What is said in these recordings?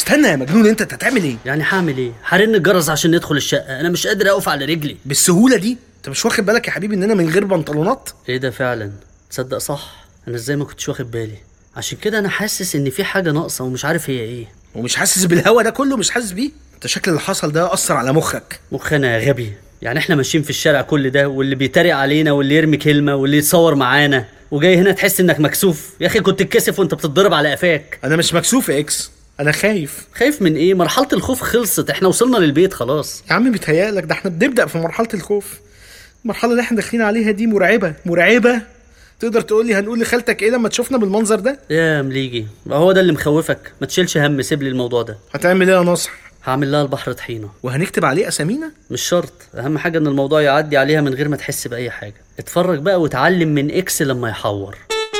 استنى يا مجنون انت أنت هتعمل ايه يعني هعمل ايه هرن الجرس عشان ندخل الشقه انا مش قادر اقف على رجلي بالسهوله دي انت مش واخد بالك يا حبيبي اننا من غير بنطلونات ايه ده فعلا تصدق صح انا ازاي ما كنتش واخد بالي عشان كده انا حاسس ان في حاجه ناقصه ومش عارف هي ايه ومش حاسس بالهوا ده كله مش حاسس بيه انت شكل اللي حصل ده اثر على مخك مخنا يا غبي يعني احنا ماشيين في الشارع كل ده واللي بيتريق علينا واللي يرمي كلمه واللي يتصور معانا وجاي هنا تحس انك مكسوف يا اخي كنت تتكسف وانت بتتضرب على قفاك انا مش مكسوف يا اكس انا خايف خايف من ايه مرحله الخوف خلصت احنا وصلنا للبيت خلاص يا عم بيتهيألك ده احنا بنبدأ في مرحلة الخوف المرحلة اللي احنا داخلين عليها دي مرعبة مرعبة تقدر تقول لي هنقول لخالتك ايه لما تشوفنا بالمنظر ده يا مليجي بقى هو ده اللي مخوفك ما تشيلش هم سيب لي الموضوع ده هتعمل ايه يا ناصح هعمل لها البحر طحينه وهنكتب عليه اسامينا مش شرط اهم حاجه ان الموضوع يعدي عليها من غير ما تحس باي حاجه اتفرج بقى وتعلم من اكس لما يحور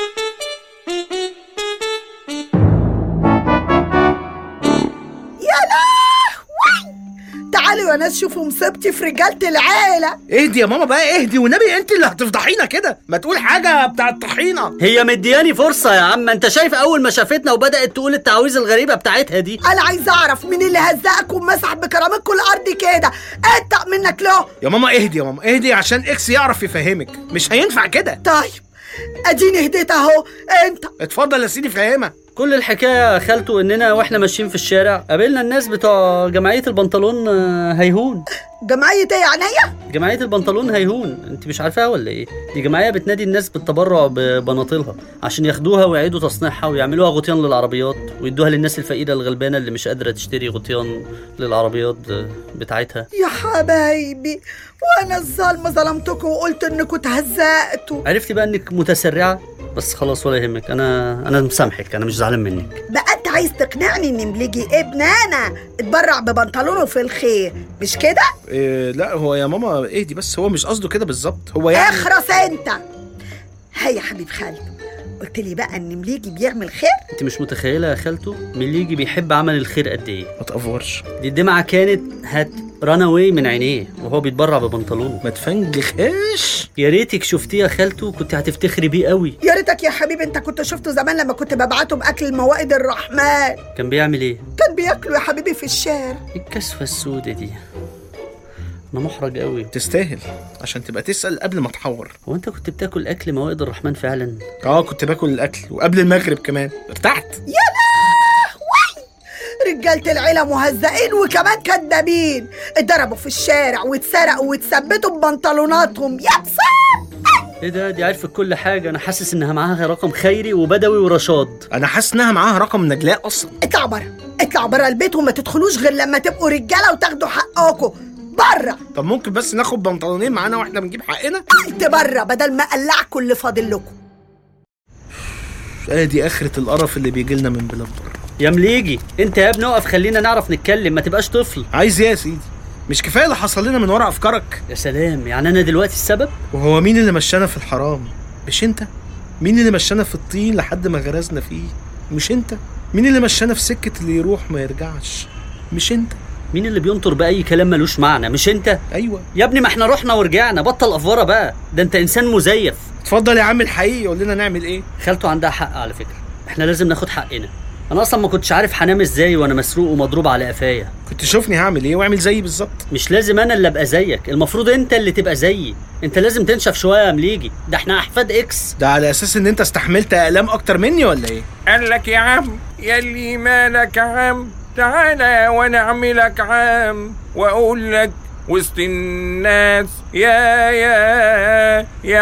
يا لهوي تعالوا يا ناس شوفوا مصيبتي في رجالة العيلة اهدي يا ماما بقى اهدي والنبي انت اللي هتفضحينا كده ما تقول حاجة بتاع الطحينة هي مدياني فرصه يا عم انت شايف اول ما شافتنا وبدات تقول التعويذه الغريبه بتاعتها دي أنا عايز أعرف مين اللي هزقك ومسح بكرامتكم الأرض كده أنت منك له يا ماما اهدي يا ماما اهدي عشان اكس يعرف يفهمك مش هينفع كده طيب أديني هديت أهو أنت اتفضل يا سيدي فهمها كل الحكايه يا خالته اننا واحنا ماشيين في الشارع قابلنا الناس بتوع جمعيه البنطلون آه، هيهون جمعية إيه يعني هي؟ جمعيه البنطلون هيهون انت مش عارفاها ولا ايه دي جمعيه بتنادي الناس بالتبرع ببناطيلها عشان ياخدوها ويعيدوا تصنيعها ويعملوها غطيان للعربيات ويدوها للناس الفقيره الغلبانه اللي مش قادره تشتري غطيان للعربيات آه، بتاعتها يا حبايبي وأنا الظالمة ظلمتكم وقلت إنكم تهزقتوا عرفتي بقى انك متسرعه بس خلاص ولا يهمك انا انا مسامحك انا مش زعلان منك بقى أنت عايز تقنعني إن مليجي ابن أنا اتبرع ببنطلونه في الخير مش كده؟ إيه لا هو يا ماما اهدي بس هو مش قصده كده بالظبط هو يعني اخرس انت هيا يا حبيب خالته قلت لي بقى ان مليجي بيعمل خير انت مش متخيله يا خالته مليجي بيحب عمل الخير قد ايه ما تقفرش دي الدمعه كانت هت ران اواي من عينيه وهو بيتبرع ببنطلونه ما تفنجخش يا ريتك شفتيه يا خالته كنت هتفتخري بيه قوي يا ريتك يا حبيبي انت كنت شفته زمان لما كنت ببعته باكل موائد الرحمن كان بيعمل ايه كان بياكله يا حبيبي في الشارع إيه الكسفه السودة دي انا محرج قوي تستاهل عشان تبقى تسأل قبل ما تحور هو انت كنت بتاكل اكل موائد الرحمن فعلا اه كنت باكل الاكل وقبل المغرب كمان ارتحت يا لهوي رجالة العيلة مهزقين وكمان كدابين اتضربوا في الشارع واتسرقوا واتثبتوا ببنطلوناتهم يا بسام ايه ده دي عارفه كل حاجه انا حاسس انها معاها رقم خيري وبدوي ورشاد انا حاسس انها معاها رقم نجلاء اصلا اطلع بره اطلع بره البيت وما تدخلوش غير لما تبقوا رجالة وتاخدوا حقكم بره طب ممكن بس ناخد بنطلونين معانا واحنا بنجيب حقنا قلت بره بدل ما اقلعكم اللي فاضل لكم ادي اخرة القرف اللي بيجي لنا من بلاد بره يا مليجي انت يا ابني اقف خلينا نعرف نتكلم ما تبقاش طفل عايز ايه يا سيدي مش كفايه اللي حصل لنا من ورا افكارك يا سلام يعني انا دلوقتي السبب وهو مين اللي مشانا في الحرام مش انت مين اللي مشانا في الطين لحد ما غرزنا فيه مش انت مين اللي مشانا في سكه اللي يروح ما يرجعش مش انت مين اللي بينطر باي كلام ملوش معنى مش انت ايوه يا ابني ما احنا رحنا ورجعنا بطل افوره بقى ده انت انسان مزيف اتفضل يا عم الحقيقي قول لنا نعمل ايه خالته عندها حق على فكره احنا لازم ناخد حقنا انا اصلا ما كنتش عارف هنام ازاي وانا مسروق ومضروب على قفايا كنت شوفني هعمل ايه واعمل زيي بالظبط مش لازم انا اللي ابقى زيك المفروض انت اللي تبقى زيي انت لازم تنشف شويه يا مليجي ده احنا احفاد اكس ده على اساس ان انت استحملت اقلام اكتر مني ولا ايه قال لك يا عم يلي مالك عم تعالى وانا اعملك عام واقول لك وسط الناس يا يا يا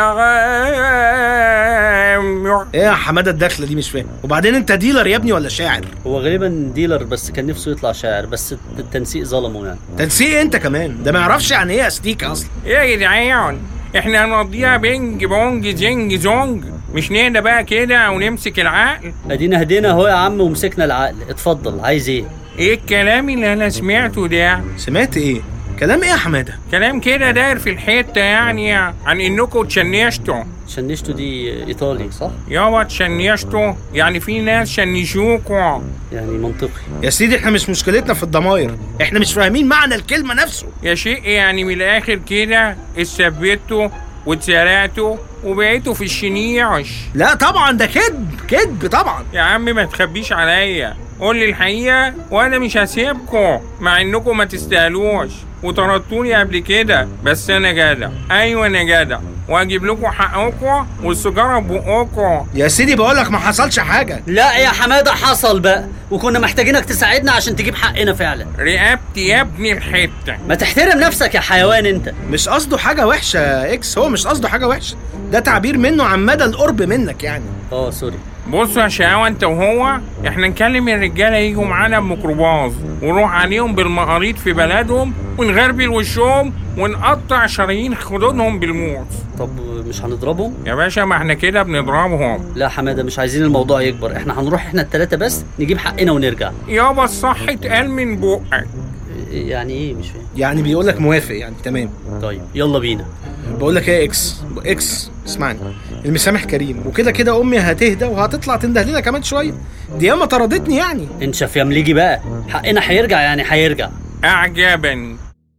عام ايه يا حماده الدخله دي مش فاهم وبعدين انت ديلر يا ابني ولا شاعر هو غالبا ديلر بس كان نفسه يطلع شاعر بس التنسيق ظلمه يعني تنسيق انت كمان ده ما يعرفش يعني ايه استيكه اصلا يا جدعان احنا هنقضيها بينج بونج زنج زونج مش نهدى بقى كده ونمسك العقل ادينا هدينا اهو يا عم ومسكنا العقل اتفضل عايز ايه ايه الكلام اللي انا سمعته ده سمعت ايه كلام ايه يا حماده كلام كده داير في الحته يعني عن انكم تشنشتوا شنشته دي ايطالي صح يابا تشنشتوا يعني في ناس شنشوكوا يعني منطقي يا سيدي احنا مش مشكلتنا في الضماير احنا مش فاهمين معنى الكلمه نفسه يا شيء يعني من الاخر كده اتثبتوا واتسرقتوا وبقيتوا في الشنيعش لا طبعا ده كذب كذب طبعا يا عم ما تخبيش عليا قول لي الحقيقة وأنا مش هسيبكم مع إنكم ما تستاهلوش وطردتوني قبل كده بس أنا جدع أيوة أنا جدع وأجيب لكم حقكم والسيجارة ببقكم يا سيدي بقولك ما حصلش حاجه لا يا حماده حصل بقى وكنا محتاجينك تساعدنا عشان تجيب حقنا فعلا رقبتي يا ابني الحتة ما تحترم نفسك يا حيوان انت مش قصده حاجه وحشه يا اكس هو مش قصده حاجه وحشه ده تعبير منه عن مدى القرب منك يعني اه سوري بصوا يا شقاوة انت وهو احنا نكلم الرجالة يجوا معانا بميكروباص ونروح عليهم بالمقاريض في بلدهم ونغربل وشهم ونقطع شرايين خدودهم بالموس طب مش هنضربهم يا باشا ما احنا كده بنضربهم لا حماده مش عايزين الموضوع يكبر احنا هنروح احنا التلاتة بس نجيب حقنا ونرجع يابا الصح اتقال من بقك يعني ايه مش فاهم يعني بيقولك موافق يعني تمام طيب يلا بينا بقول لك ايه يا اكس اكس اسمعني المسامح كريم وكده كده امي هتهدى وهتطلع تنده لنا كمان شويه دي ياما طردتني يعني انشف يا مليجي بقى حقنا هيرجع يعني هيرجع اعجبا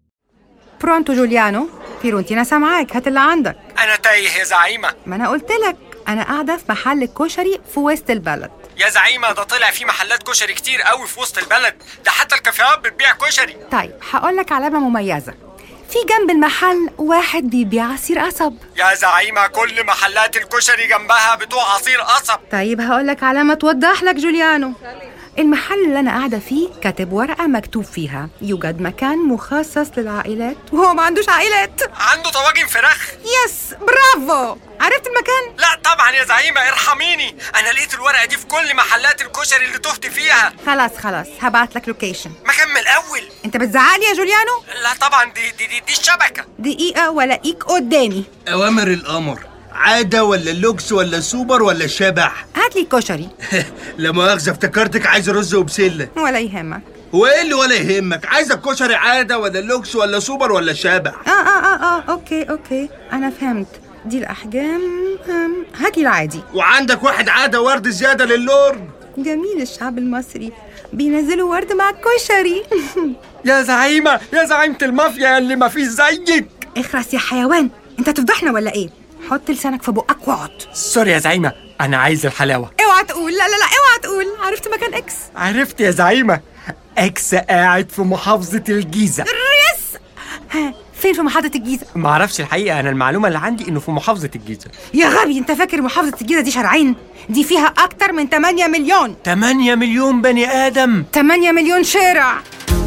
برونتو جوليانو فيرونتينا سامعاك هات اللي عندك أنا تايه يا زعيمة ما انا قلت لك انا قاعده في محل الكشري في وسط البلد يا زعيمة ده طلع في محلات كشري كتير قوي في وسط البلد ده حتى الكافيهات بتبيع كشري طيب هقول لك علامه مميزه في جنب المحل واحد بيبيع عصير قصب يا زعيمة كل محلات الكشري جنبها بتوع عصير قصب طيب هقول لك علامه توضح لك جوليانو المحل اللي انا قاعده فيه كاتب ورقه مكتوب فيها يوجد مكان مخصص للعائلات وهو ما عندوش عائلات عنده طواجن فراخ يس برافو عرفت المكان لا طبعا يا زعيمة ارحميني أنا لقيت الورقة دي في كل محلات الكشري اللي تهت فيها خلاص خلاص هبعت لك لوكيشن مكان من الأول انت بتزعقلي يا جوليانو لا طبعا دي دي دي, دي الشبكة دقيقه ولاقيك قدامي أوامر القمر عادة ولا لوكس ولا سوبر ولا شبح هات لي كشري لا مؤاخذة افتكرتك عايز رز وبسلة ولا يهمك وايه اللي ولا يهمك عايزة كشري عادة ولا لوكس ولا سوبر ولا شبح اه اه اه اه اوكي اوكي انا فهمت دي الاحجام أم، هاتي العادي وعندك واحد عادة ورد زيادة للورد جميل الشعب المصري بينزلوا ورد مع الكشري يا زعيمة يا زعيمة المافيا اللي ما فيش زيك اخرس يا حيوان انت تفضحنا ولا ايه حط لسانك في بقك واقعد سوري يا زعيمة أنا عايز الحلاوة اوعى تقول لا لا لا اوعى تقول عرفت مكان اكس عرفت يا زعيمة اكس قاعد في محافظة الجيزة يس ها فين في محطة الجيزة معرفش الحقيقة أنا المعلومة اللي عندي إنه في محافظة الجيزة يا غبي انت فاكر محافظة الجيزة دي شارعين دي فيها اكتر من 8 مليون 8 مليون بني آدم 8 مليون شارع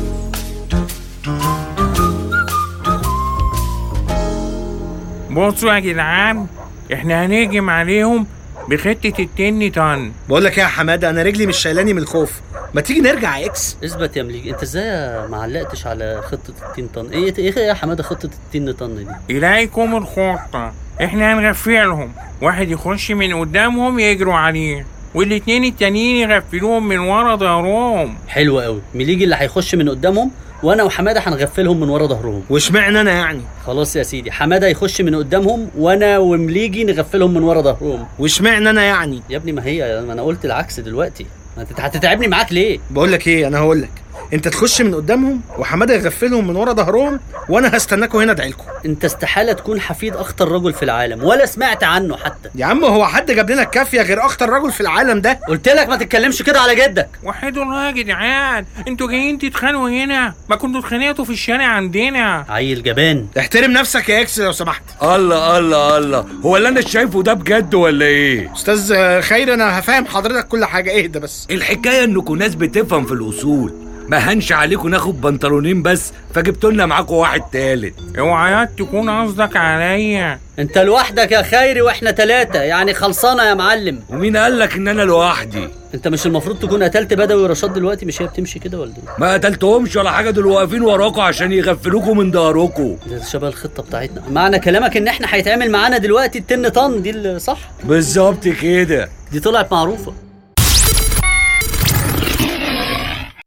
بصوا يا جدعان احنا هنهجم عليهم بخطة التن طن بقول لك ايه يا حماده انا رجلي مش شايلاني من الخوف ما تيجي نرجع يا اكس اثبت يا مليجي انت ازاي ما علقتش على خطه التين طن ايه ايه يا حماده خطه التين طن دي إليكم الخطة احنا هنغفلهم واحد يخش من قدامهم يجروا عليه والاتنين التانيين يغفلوهم من ورا ظهرهم حلو قوي مليجي اللي هيخش من قدامهم وانا وحماده هنغفلهم من ورا ظهرهم واشمعنى انا يعني خلاص يا سيدي حماده يخش من قدامهم وانا ومليجي نغفلهم من ورا ظهرهم واشمعنى انا يعني يا ابني ما هي ما انا قلت العكس دلوقتي ما انت هتتعبني معاك ليه بقول لك ايه انا هقول لك انت تخش من قدامهم وحماده يغفلهم من ورا ظهرهم وانا هستناكوا هنا ادعي لكم انت استحاله تكون حفيد اخطر رجل في العالم ولا سمعت عنه حتى يا عم هو حد جاب لنا الكافيه غير اخطر رجل في العالم ده قلت لك ما تتكلمش كده على جدك وحدوا الله يا جدعان انتوا جايين تتخانقوا هنا ما كنتوا اتخانقتوا في الشارع عندنا عيل جبان احترم نفسك يا اكس لو سمحت الله الله الله هو اللي انا شايفه ده بجد ولا ايه استاذ خير انا هفهم حضرتك كل حاجه اهدى بس الحكايه انكم ناس بتفهم في الاصول ما هنش عليكم ناخد بنطلونين بس فجبتوا لنا معاكم واحد تالت اوعى تكون قصدك عليا انت لوحدك يا خيري واحنا ثلاثة يعني خلصانة يا معلم ومين قال لك ان انا لوحدي انت مش المفروض تكون قتلت بدوي ورشاد دلوقتي مش هي بتمشي كده ولا ايه ما قتلتهمش ولا حاجه دول واقفين وراكم عشان يغفلوكوا من ظهركم ده شبه الخطة بتاعتنا معنى كلامك ان احنا هيتعمل معانا دلوقتي التن طن دي اللي صح بالظبط كده دي طلعت معروفة